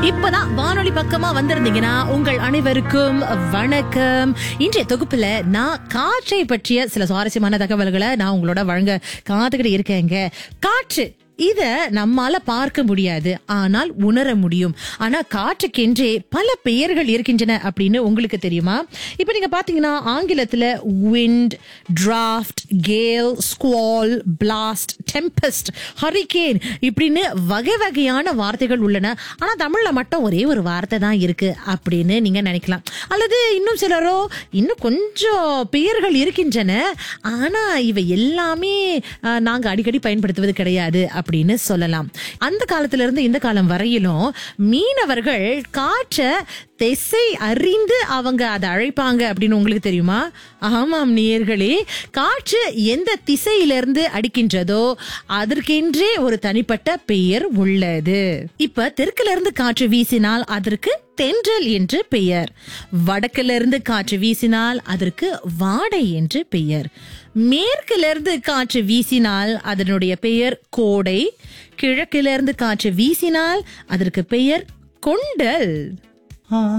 இப்பதான் வானொலி பக்கமா வந்திருந்தீங்கன்னா உங்கள் அனைவருக்கும் வணக்கம் இன்றைய தொகுப்புல நான் காற்றை பற்றிய சில சுவாரஸ்யமான தகவல்களை நான் உங்களோட வழங்க காத்துக்கிட்டு இருக்கேங்க காற்று இத நம்மால பார்க்க முடியாது ஆனால் உணர முடியும் ஆனா காற்றுக்கென்றே பல பெயர்கள் இருக்கின்றன அப்படின்னு உங்களுக்கு தெரியுமா இப்ப நீங்க பாத்தீங்கன்னா ஆங்கிலத்துல wind draught gale squall blast tempest hurricane இப்படின்னு வகை வகையான வார்த்தைகள் உள்ளன ஆனா தமிழ்ல மட்டும் ஒரே ஒரு வார்த்தை தான் இருக்கு அப்படின்னு நீங்க நினைக்கலாம் அல்லது இன்னும் சிலரோ இன்னும் கொஞ்சம் பெயர்கள் இருக்கின்றன ஆனா இவை எல்லாமே அஹ், நாங்க அடிக்கடி பயன்படுத்துவது கிடையாது அப்படின்னு சொல்லலாம் அந்த காலத்துல இருந்து இந்த காலம் வரையிலும் மீனவர்கள் காற்றை திசை அறிந்து அவங்க அதை அழைப்பாங்க அப்படின்னு உங்களுக்கு தெரியுமா ஆமாம் நேயர்களே காற்று எந்த திசையிலிருந்து அடிக்கின்றதோ அதற்கென்றே ஒரு தனிப்பட்ட பெயர் உள்ளது இப்ப தெற்குல இருந்து காற்று வீசினால் அதற்கு தென்றல் என்று பெயர் வடக்குல இருந்து காற்று வீசினால் அதற்கு வாடை என்று பெயர் மேற்கிலிருந்து காற்று வீசினால் அதனுடைய பெயர் கோடை கிழக்கிலிருந்து காற்று வீசினால் அதற்கு பெயர் கொண்டல்